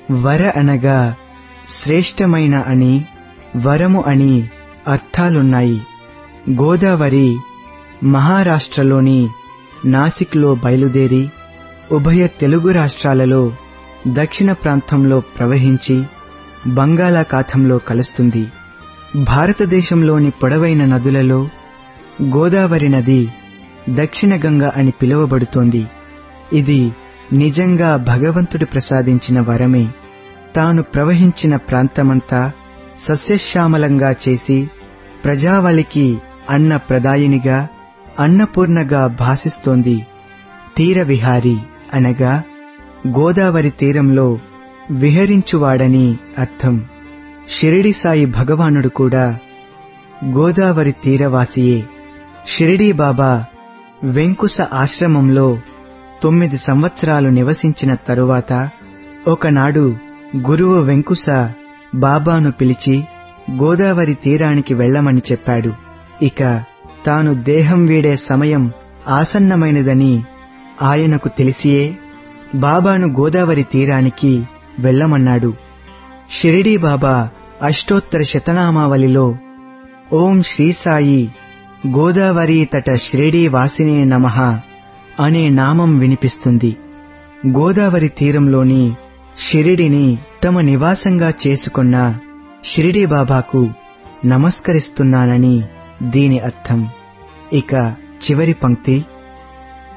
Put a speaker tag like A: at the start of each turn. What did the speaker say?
A: వర అనగా శ్రేష్టమైన అని వరము అని అర్థాలున్నాయి గోదావరి మహారాష్ట్రలోని నాసిక్లో బయలుదేరి ఉభయ తెలుగు రాష్ట్రాలలో దక్షిణ ప్రాంతంలో ప్రవహించి బంగాళాఖాతంలో కలుస్తుంది భారతదేశంలోని పొడవైన నదులలో గోదావరి నది దక్షిణ గంగ అని పిలువబడుతోంది ఇది నిజంగా భగవంతుడు ప్రసాదించిన వరమే తాను ప్రవహించిన ప్రాంతమంతా సస్యశ్యామలంగా చేసి ప్రజావళికి అన్న ప్రదాయినిగా అన్నపూర్ణగా భాసిస్తోంది తీరవిహారి అనగా గోదావరి తీరంలో విహరించువాడని అర్థం షిరిడి సాయి భగవానుడు కూడా గోదావరి తీరవాసియే షిరిడీ బాబా వెంకుశ ఆశ్రమంలో తొమ్మిది సంవత్సరాలు నివసించిన తరువాత ఒకనాడు గురువు వెంకుశ బాబాను పిలిచి గోదావరి తీరానికి వెళ్ళమని చెప్పాడు ఇక తాను దేహం వీడే సమయం ఆసన్నమైనదని ఆయనకు తెలిసియే బాబాను గోదావరి తీరానికి వెళ్ళమన్నాడు షిరిడీ బాబా అష్టోత్తర శతనామావళిలో ఓం శ్రీ సాయి గోదావరి తట షిరిడీ వాసినే నమః అనే నామం వినిపిస్తుంది గోదావరి తీరంలోని షిరిడిని తమ నివాసంగా చేసుకున్న షిరిడీ బాబాకు నమస్కరిస్తున్నానని దీని అర్థం ఇక చివరి పంక్తి